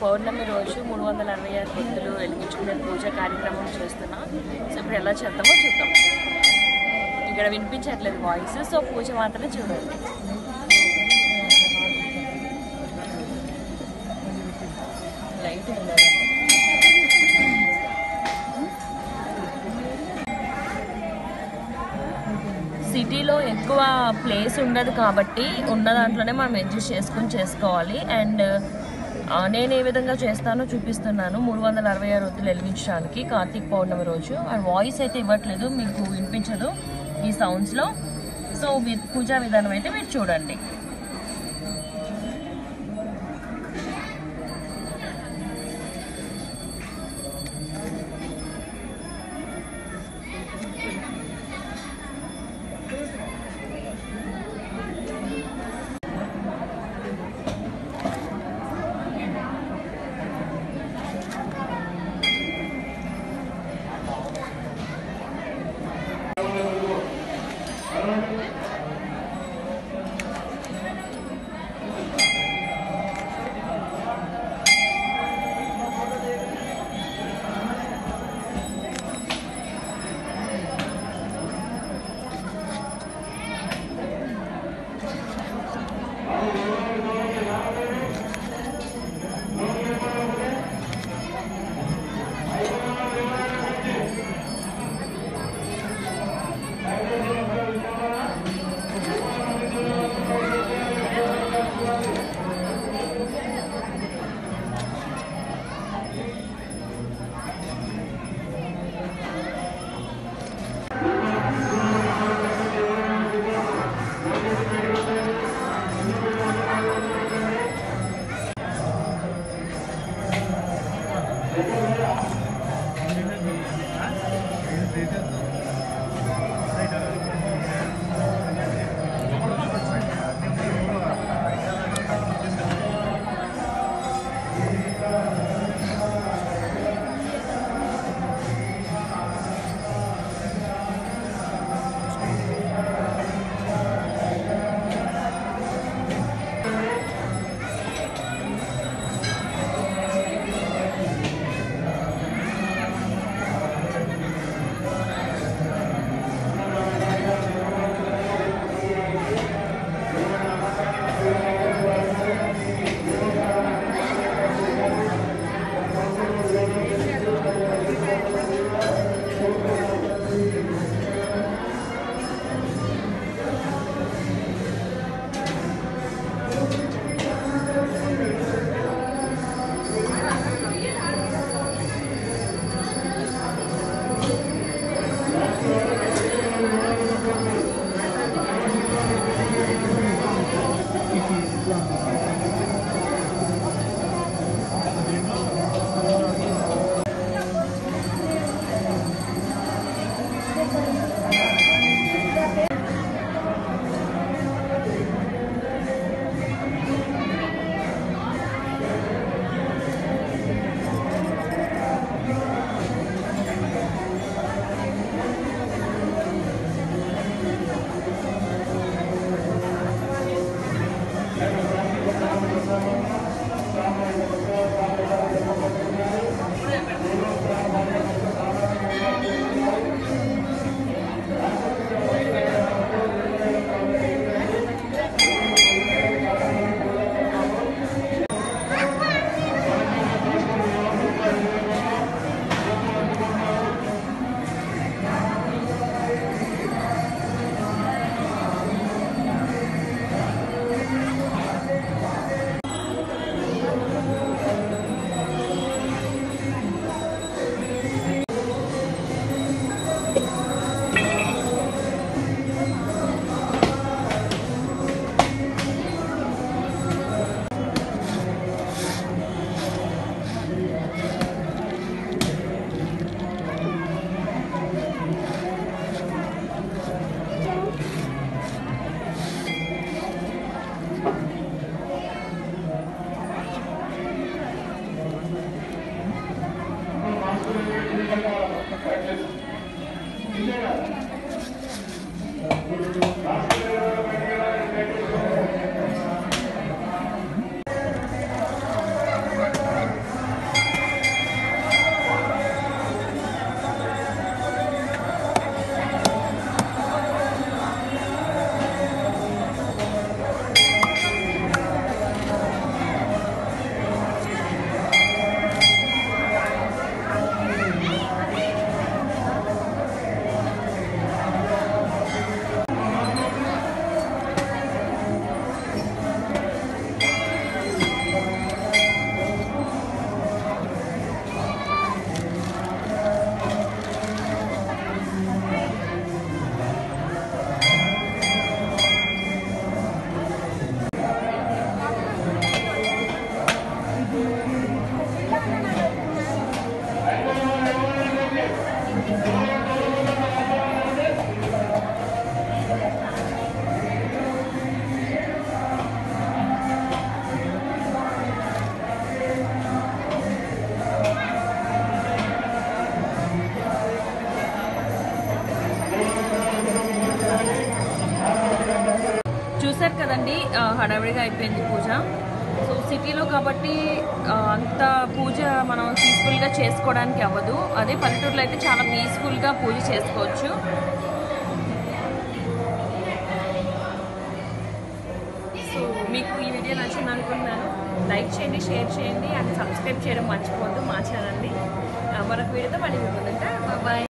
పౌర్ణమి రోజు మూడు వందల అరవై ఆరు భక్తులు వెలిగించుకునే పూజ కార్యక్రమం చేస్తున్నా సో ఇప్పుడు ఎలా చేద్దామో చూద్దాం ఇక్కడ వినిపించట్లేదు వాయిస్ సో పూజ మాత్రమే చూడండి లైట్ ఉండాలి సిటీలో ఎక్కువ ప్లేస్ ఉండదు కాబట్టి ఉన్న దాంట్లోనే మనం అడ్జస్ట్ చేసుకొని చేసుకోవాలి అండ్ ఆ, నేను ఏ విధంగా చేస్తానో చూపిస్తున్నాను మూడు వందల అరవై ఆరు వద్దులు వెలిగించడానికి కార్తీక్ పౌర్ణమి రోజు అండ్ వాయిస్ అయితే ఇవ్వట్లేదు మీకు వినిపించదు ఈ సౌండ్స్లో సో వి- పూజా విధానం అయితే మీరు చూడండి చెప్పాను కదండి ఆ, హడావిడిగా అయిపోయింది పూజ సో సిటీలో కాబట్టి ఆ, అంత పూజ మనం పీస్ఫుల్గా చేసుకోవడానికి అవ్వదు అదే పల్లెటూరులో అయితే చాలా పీస్ఫుల్గా పూజ చేసుకోవచ్చు సో మీకు ఈ వీడియో నచ్చింది అనుకుంటున్నాను లైక్ చేయండి షేర్ చేయండి అండ్ సబ్స్క్రైబ్ చేయడం మర్చిపోవద్దు మా ఛానల్ని మరొక వీడియోతో మళ్ళీ ముందుంటా బాయ్